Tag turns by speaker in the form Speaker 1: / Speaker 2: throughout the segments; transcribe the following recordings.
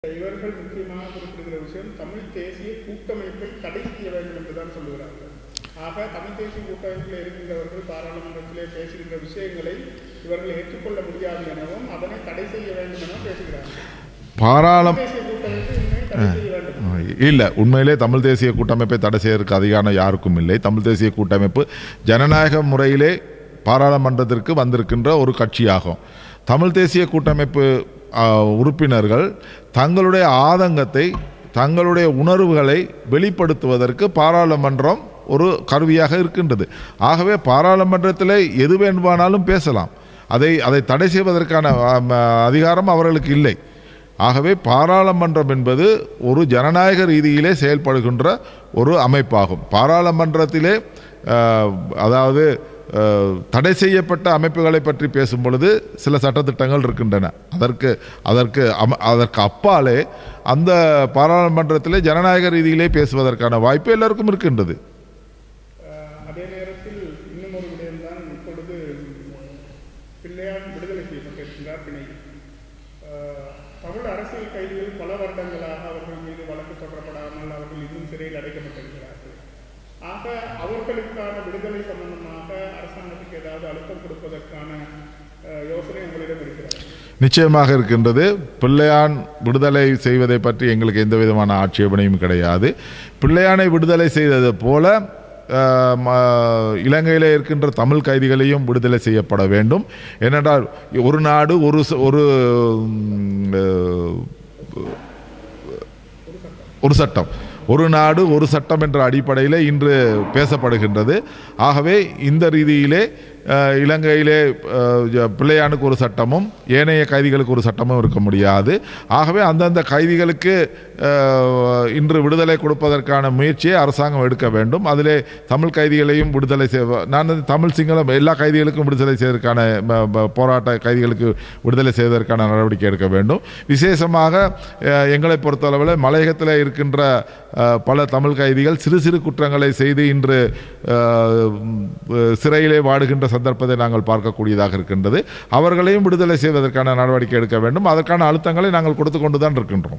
Speaker 1: இவர்கள் முக்கியமாக குறிப்பிடுகிற விஷயம் தமிழ் தேசிய கூட்டமைப்பை தடை செய்ய வேண்டும் என்றுதான் சொல்லுகிறார்கள் ஆக தமிழ் தேசிய கூட்டமைப்பில் இருக்கின்றவர்கள் பாராளுமன்றத்திலே பேசுகின்ற விஷயங்களை இவர்கள் ஏற்றுக்கொள்ள முடியாது எனவும் அதனை தடை செய்ய வேண்டும் எனவும் பேசுகிறார்கள்
Speaker 2: பாராளும்
Speaker 1: தேசிய கூட்டமைப்பு உண்மையை தடை செய்ய வேண்டும்
Speaker 2: இல்லை உண்மையிலே தமிழ் தேசிய கூட்டமைப்பை தடை செய்வதற்கு அதிகாரம் யாருக்கும் இல்லை தமிழ் தேசிய கூட்டமைப்பு ஜனநாயக முறையிலே பாராளுமன்றத்திற்கு வந்திருக்கின்ற ஒரு கட்சியாகும் தமிழ் தேசிய கூட்டமைப்பு ஆ, உறுப்பினர்கள் தங்களுடைய ஆதங்கத்தை தங்களுடைய உணர்வுகளை வெளிப்படுத்துவதற்கு பாராளுமன்றம் ஒரு கருவியாக இருக்கின்றது ஆகவே பாராளுமன்றத்தில் எது வேண்டுமானாலும் பேசலாம் அதை அதை தடை செய்வதற்கான ஆம், அதிகாரம் அவர்களுக்கு இல்லை ஆகவே பாராளுமன்றம் என்பது ஒரு ஜனநாயக ரீதியிலே செயல்படுகின்ற ஒரு அமைப்பாகும் பாராளுமன்றத்திலே அஹ், அதாவது அஹ், தடை செய்யப்பட்ட அமைப்புகளை பற்றி பேசும் பொழுது சில சட்டத்திட்டங்கள் இருக்கின்றன அதற்கு அதற்கு அம அதற்கு அப்பாலே அந்த பாராளுமன்றத்திலே ஜனநாயக ரீதியிலே பேசுவதற்கான வாய்ப்பு எல்லாருக்கும் இருக்கின்றது
Speaker 1: அஹ் அதே நேரத்தில் இன்னும் ஒரு விடயம்தான் இப்பொழுது பிள்ளையார் விடுதலை செய்யப்பட்டிருக்கிறார் பிணை அஹ் தமிழ் அரசியல் கைதிகள் பல வருடங்களாக அவர்கள் மீது வழக்கு தொடரப்படாமல் அவர்கள் இன்னும் சிறையில் அடைக்கப்பட்டிருக்கிறார்கள் ஆக அவர்களுக்கான விடுதலை சம்பந்தமாக அரசாங்கத்துக்கு ஏதாவது அழுத்தம் கொடுப்பதற்கான அஹ், யோசனை உங்களிடம் இருக்கிறது
Speaker 2: நிச்சயமாக இருக்கின்றது பிள்ளையான் விடுதலை செய்வதை பற்றி எங்களுக்கு எந்த விதமான ஆட்சேபனையும் கிடையாது பிள்ளையானை விடுதலை செய்தது போல அஹ், ம- இலங்கையிலே இருக்கின்ற தமிழ் கைதிகளையும் விடுதலை செய்யப்பட வேண்டும் ஏனென்றால் ஒரு நாடு ஒரு ச- ஒரு ம், அஹ், ஒரு சட்டம் ஒரு நாடு ஒரு சட்டம் என்ற அடிப்படையில் இன்று பேசப்படுகின்றது ஆகவே இந்த ரீதியிலே அஹ், இலங்கையிலே அஹ், ஜ- பிள்ளையானுக்கு ஒரு சட்டமும் ஏனைய கைதிகளுக்கு ஒரு சட்டமும் இருக்க முடியாது ஆகவே அந்தந்த கைதிகளுக்கு அஹ், இன்று விடுதலை கொடுப்பதற்கான முயற்சியை அரசாங்கம் எடுக்க வேண்டும் அதிலே தமிழ் கைதிகளையும் விடுதலை செய்வ நான் வந்து தமிழ் சிங்களம் எல்லா கைதிகளுக்கும் விடுதலை செய்வதற்கான ம- ம- போராட்ட கைதிகளுக்கு விடுதலை செய்வதற்கான நடவடிக்கை எடுக்க வேண்டும் விசேஷமாக அஹ், எங்களை பொறுத்தளவில் மலையகத்தில் இருக்கின்ற அஹ், பல தமிழ் கைதிகள் சிறு சிறு குற்றங்களை செய்து இன்று அஹ், உம், சிறையிலே வாடுகின்ற சந்தர்ப்பத்தை நாங்கள் பார்க்கக்கூடியதாக இருக்கின்றது அவர்களையும் விடுதலை செய்வதற்கான நடவடிக்கை எடுக்க வேண்டும் அதற்கான அழுத்தங்களை நாங்கள் கொடுத்து கொண்டு தான் இருக்கின்றோம்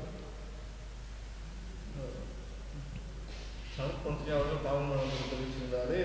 Speaker 3: சரத் பொன்சேகா அவர்கள் பாவமரணம் தெரிவிச்சிருந்தாரு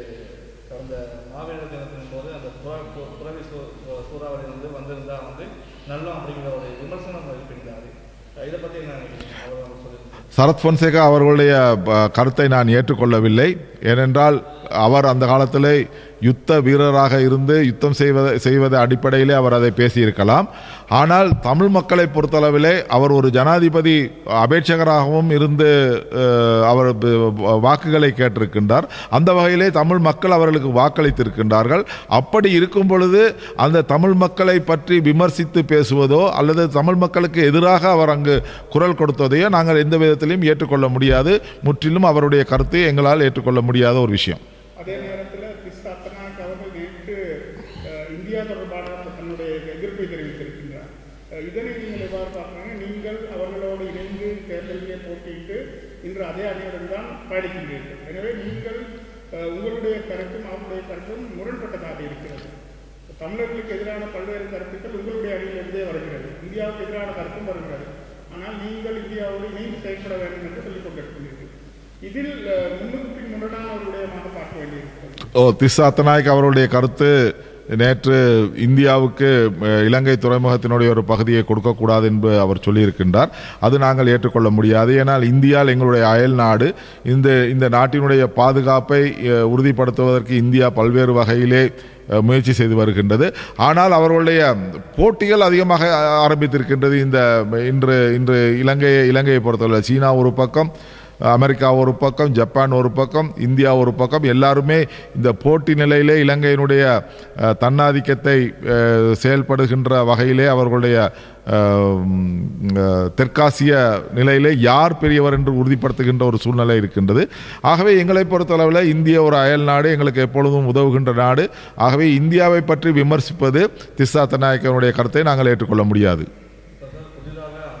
Speaker 3: கடந்த மாவீர தினத்தின் போது அந்த புற- பு- புறவி சூ- சூ- சூறாவளி வந்து வந்திருந்தா வந்து நல்லம் அப்படிங்கிற ஒரு விமர்சனம் எழுப்பியிருந்தாரு இதை பற்றி என்ன நினைக்கிறீங்க அவர் அவங்க சொல்லியிருந்தாரு
Speaker 2: சரத் பொன்சேகா அவர்களுடைய ப, கருத்தை நான் ஏற்றுக்கொள்ளவில்லை ஏனென்றால் அவர் அந்த காலத்திலே யுத்த வீரராக இருந்து யுத்தம் செய்வதை செய்வத அடிப்படையிலே அவர் அதை பேசியிருக்கலாம் ஆனால் தமிழ் மக்களை பொறுத்தளவிலே அவர் ஒரு ஜனாதிபதி அபேட்சகராகவும் இருந்து அஹ், அவர் ப- வாக்குகளை கேட்டிருக்கின்றார் அந்த வகையிலே தமிழ் மக்கள் அவர்களுக்கு வாக்களித்திருக்கின்றார்கள் அப்படி இருக்கும் பொழுது அந்த தமிழ் மக்களை பற்றி விமர்சித்து பேசுவதோ அல்லது தமிழ் மக்களுக்கு எதிராக அவர் அங்கு குரல் கொடுத்ததையோ நாங்கள் எந்த விதத்திலையும் ஏற்றுக்கொள்ள முடியாது முற்றிலும் அவருடைய கருத்தை எங்களால் ஏற்றுக்கொள்ள முடியாத ஒரு விஷயம்
Speaker 1: அதே நேரத்தில் கிறிஸ் அத்தனாக் அவர்கள் நேற்று அஹ், இந்தியா தொடர்பான தன்னுடைய எதிர்ப்பை தெரிவித்திருக்கின்றார் அஹ், இதனை நீங்கள் எவ்வாறு பார்க்குறாங்க நீங்கள் அவர்களோடு இணைந்து தேர்தலிலே போட்டியிட்டு இன்று அதே அணியுடன் தான் பயணிக்கின்றீர்கள் எனவே நீங்கள் அஹ், உங்களுடைய கருத்தும் அவருடைய கருத்தும் முரண்பட்டதாக இருக்கிறது தமிழர்களுக்கு எதிரான பல்வேறு கருத்துக்கள் உங்களுடைய அணியிலிருந்தே வருகிறது இந்தியாவுக்கு எதிரான கருத்தும் வருகிறது ஆனால் நீங்கள் இந்தியாவோடு இணைந்து செயல்பட வேண்டும் என்று சொல்லிக் கொண்டிருக்கிறீர்கள் இதில் அஹ், முன்னுக்கு பின் முரணான ஒரு விடயமாக பார்க்க வேண்டியிருக்கிறது
Speaker 2: ஓ திஸ் அத்தநாயக் அவருடைய கருத்து நேற்று இந்தியாவுக்கு அஹ், இலங்கை துறைமுகத்தினுடைய ஒரு பகுதியை கொடுக்கக்கூடாது என்று அவர் சொல்லியிருக்கின்றார் அது நாங்கள் ஏற்றுக்கொள்ள முடியாது ஏனால் இந்தியா எங்களுடைய அயல் நாடு இந்த இந்த நாட்டினுடைய பாதுகாப்பை அஹ், உறுதிப்படுத்துவதற்கு இந்தியா பல்வேறு வகையிலே அஹ், முயற்சி செய்து வருகின்றது ஆனால் அவர்களுடைய போட்டிகள் அதிகமாக ஆரம்பித்திருக்கின்றது இந்த இன்று இன்று இலங்கையை இலங்கையை பொறுத்தவரை சீனா ஒரு பக்கம் அமெரிக்கா ஒரு பக்கம் ஜப்பான் ஒரு பக்கம் இந்தியா ஒரு பக்கம் எல்லாருமே இந்த போட்டி நிலையிலே இலங்கையினுடைய அஹ், தன்னாதிக்கத்தை அஹ், செயல்படுகின்ற வகையிலே அவர்களுடைய அஹ், உம், அஹ், தெற்காசிய நிலையிலே யார் பெரியவர் என்று உறுதிப்படுத்துகின்ற ஒரு சூழ்நிலை இருக்கின்றது ஆகவே எங்களை பொறுத்தளவில் இந்திய ஒரு அயல் நாடு எங்களுக்கு எப்பொழுதும் உதவுகின்ற நாடு ஆகவே இந்தியாவை பற்றி விமர்சிப்பது திஸ்ஸா தநாயக்கனுடைய கருத்தை நாங்கள் ஏற்றுக்கொள்ள முடியாது
Speaker 3: இப்போ சார் புதிதாக அமைச்சர் பதவி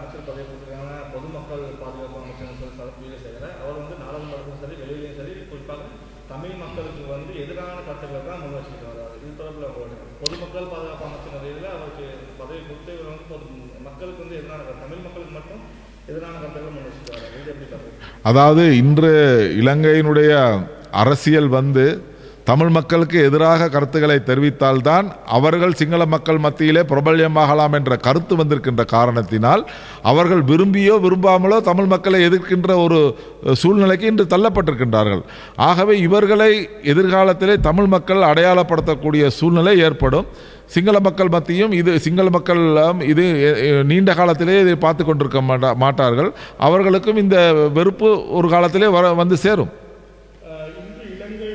Speaker 3: இருக்கிறான பொதுமக்கள் பாதுகாப்பு அமைச்சர் சொல்லி சரப்பியில செய்கிறார் அவர் வந்து நாடாளுமன்றத்திலும் சரி வெளியிலையும் சரி குறிப்பாக தமிழ் மக்களுக்கு வந்து எதிரான கருத்துக்களை தான் முன் வச்சுட்டு வர்றாரு இது தொடர்பில் உங்களுடைய பொதுமக்கள் பாதுகாப்பு அமைச்சர் நிலையில் அவருக்கு பதவி கொடுத்து இவர் வந்து பொது மக்களுக்கு வந்து எதிரான கருத்து தமிழ் மக்களுக்கு மட்டும் எதிரான கருத்துக்களை முன் வச்சுட்டு வர்றாரு இது எப்படி பார்க்குறீங்க
Speaker 2: அதாவது இன்று இலங்கையினுடைய அரசியல் வந்து தமிழ் மக்களுக்கு எதிராக கருத்துக்களை தெரிவித்தால்தான் அவர்கள் சிங்கள மக்கள் மத்தியிலே பிரபல்யமாகலாம் என்ற கருத்து வந்திருக்கின்ற காரணத்தினால் அவர்கள் விரும்பியோ விரும்பாமலோ தமிழ் மக்களை எதிர்க்கின்ற ஒரு அஹ், சூழ்நிலைக்கு இன்று தள்ளப்பட்டிருக்கின்றார்கள் ஆகவே இவர்களை எதிர்காலத்திலே தமிழ் மக்கள் அடையாளப்படுத்தக்கூடிய சூழ்நிலை ஏற்படும் சிங்கள மக்கள் மத்தியும் இது சிங்கள மக்கள் ஆம், இது எ- எ- நீண்ட காலத்திலே இதை பார்த்து கொண்டிருக்க மாட்டா மாட்டார்கள் அவர்களுக்கும் இந்த வெறுப்பு ஒரு காலத்திலே வர வந்து சேரும்
Speaker 1: அஹ் இன்று இலங்கை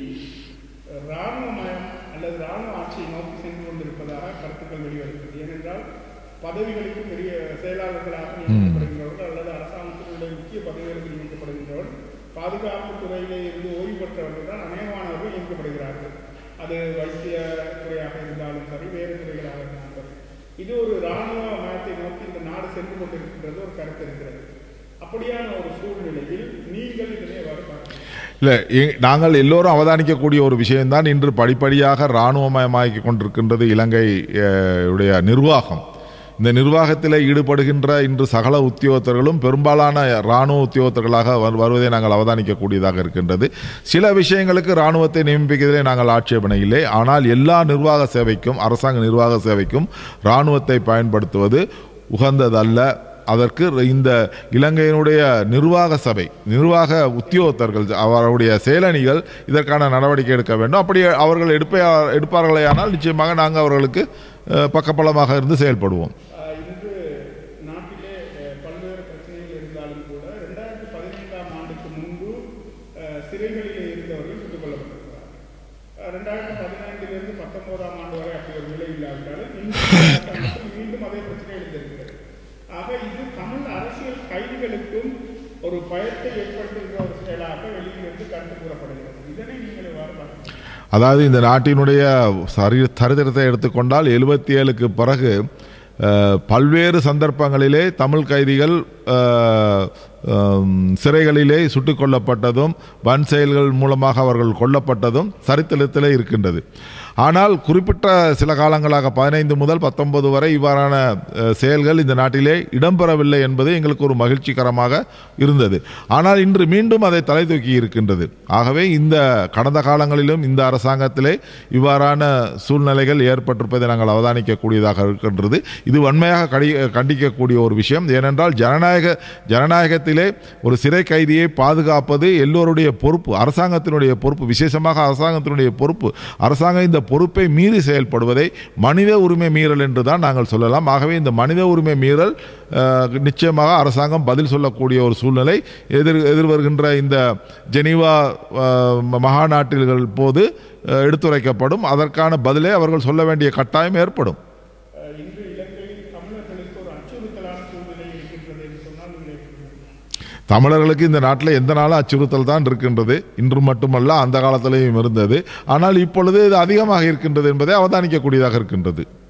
Speaker 1: அஹ், இராணுவமயம் அல்லது இராணுவ ஆட்சியை நோக்கி சென்று கொண்டிருப்பதாக கருத்துக்கள் வெளிவருகிறது ஏனென்றால் பதவிகளுக்கு பெரிய செயலாளர்களாக நியமிக்கப்படுகின்றவர்கள் அல்லது அரசாங்கத்தினுடைய முக்கிய பதவிகளுக்கு நியமிக்கப்படுகின்றவர்கள் பாதுகாப்பு துறையிலே இருந்து ஓய்வு பெற்றவர்கள் தான் அநேகமானவர்கள் நியமிக்கப்படுகிறார்கள் அது வைத்திய துறையாக இருந்தாலும் சரி வேறு துறைகளாக இருந்தாலும் சரி இது ஒரு இராணுவ மயத்தை நோக்கி இந்த நாடு சென்று கொண்டிருக்கின்றது ஒரு கருத்து இருக்கிறது அப்படியான ஒரு சூழ்நிலையில் நீங்கள் இதனை எவ்வாறு பார்க்கிறீர்கள்
Speaker 2: இல்லை எ- நாங்கள் எல்லோரும் அவதானிக்கக்கூடிய ஒரு விஷயம்தான் இன்று படிப்படியாக இராணுவமயமாக்கி கொண்டிருக்கின்றது இலங்கை அஹ், உடைய நிர்வாகம் இந்த நிர்வாகத்தில் ஈடுபடுகின்ற இன்று சகல உத்தியோகத்தர்களும் பெரும்பாலான இராணுவ உத்தியோகத்தர்களாக வரு- வருவதை நாங்கள் அவதானிக்கக்கூடியதாக இருக்கின்றது சில விஷயங்களுக்கு இராணுவத்தை நியமிப்பதிலே நாங்கள் ஆட்சேபனை இல்லை ஆனால் எல்லா நிர்வாக சேவைக்கும் அரசாங்க நிர்வாக சேவைக்கும் இராணுவத்தை பயன்படுத்துவது உகந்ததல்ல அதற்கு இந்த இலங்கையினுடைய நிர்வாக சபை நிர்வாக உத்தியோகத்தர்கள் அவருடைய செயலணிகள் இதற்கான நடவடிக்கை எடுக்க வேண்டும் அப்படி அவர்கள் எடுப்ப எடுப்பார்களேயானால் நிச்சயமாக நாங்கள் அவர்களுக்கு அஹ், பக்கபலமாக இருந்து செயல்படுவோம்
Speaker 1: ஆஹ் இன்று நாட்டிலே அஹ், பல்வேறு பிரச்சனைகள் இருந்தாலும் கூட ரெண்டாயிரத்தி பதினைந்தாம் ஆண்டுக்கு முன்பு அஹ், சிறைகளிலே இருந்தவர்கள் சுட்டுக் கொல்லப்பட்டிருக்கிறார்கள் அஹ், ரெண்டாயிரத்தி பதினைந்திலிருந்து பத்தொன்பதாம் ஆண்டு வரை அப்படி ஒரு நிலை இல்லாவிட்டாலும் இன்று அரசாங்கத்தில் மீண்டும் அதே பிரச்சனை எழுந்திருக்கிறது ஆக இது தமிழ் அரசியல் கைதிகளுக்கும் ஒரு பயத்தை ஏற்படுத்துகிற ஒரு செயலாக வெளியிலிருந்து கருத்து கூறப்படுகிறது இதனை நீங்கள் எவ்வாறு பார்க்கிறீர்கள்
Speaker 2: அதாவது இந்த நாட்டினுடைய சரி சரித்திரத்தை எடுத்துக்கொண்டால் எழுபத்தி ஏழுக்கு பிறகு அஹ், பல்வேறு சந்தர்ப்பங்களிலே தமிழ் கைதிகள் அஹ், ஹம், சிறைகளிலே சுட்டுக் கொல்லப்பட்டதும் வன் செயல்கள் மூலமாக அவர்கள் கொல்லப்பட்டதும் சரித்திரத்திலே இருக்கின்றது ஆனால் குறிப்பிட்ட சில காலங்களாக பதினைந்து முதல் பத்தொன்பது வரை இவ்வாறான அஹ், செயல்கள் இந்த நாட்டிலே இடம்பெறவில்லை என்பது எங்களுக்கு ஒரு மகிழ்ச்சிகரமாக இருந்தது ஆனால் இன்று மீண்டும் அதை தலை தூக்கி இருக்கின்றது ஆகவே இந்த கடந்த காலங்களிலும் இந்த அரசாங்கத்திலே இவ்வாறான சூழ்நிலைகள் ஏற்பட்டிருப்பதை நாங்கள் அவதானிக்கக்கூடியதாக இருக்கின்றது இது வன்மையாக கடி கண்டிக்கக்கூடிய ஒரு விஷயம் ஏனென்றால் ஜனநாயக ஜனநாயகத்திலே ஒரு சிறை கைதியை பாதுகாப்பது எல்லோருடைய பொறுப்பு அரசாங்கத்தினுடைய பொறுப்பு விசேஷமாக அரசாங்கத்தினுடைய பொறுப்பு அரசாங்கம் இந்த பொறுப்பை மீறி செயல்படுவதை மனித உரிமை மீறல் என்று தான் நாங்கள் சொல்லலாம் ஆகவே இந்த மனித உரிமை மீறல் அஹ், நிச்சயமாக அரசாங்கம் பதில் சொல்லக்கூடிய ஒரு சூழ்நிலை எதிர் எதிர்வருகின்ற இந்த ஜெனீவா அஹ், மகாநாட்டில்கள் போது அஹ், எடுத்துரைக்கப்படும் அதற்கான பதிலை அவர்கள் சொல்ல வேண்டிய கட்டாயம் ஏற்படும்
Speaker 1: அஹ் இன்று இலங்கையில் தமிழர்களுக்கு ஒரு அச்சுறுத்தலான சூழ்நிலை இருக்கின்றது என்று சொன்னால் நீங்கள் எப்படி பார்க்கிறீர்கள்?
Speaker 2: தமிழர்களுக்கு இந்த நாட்டில் எந்த நாளும் அச்சுறுத்தல் தான் இருக்கின்றது இன்று மட்டுமல்ல அந்த காலத்திலேயும் இருந்தது ஆனால் இப்பொழுது இது அதிகமாக இருக்கின்றது என்பதை அவதானிக்கக்கூடியதாக இருக்கின்றது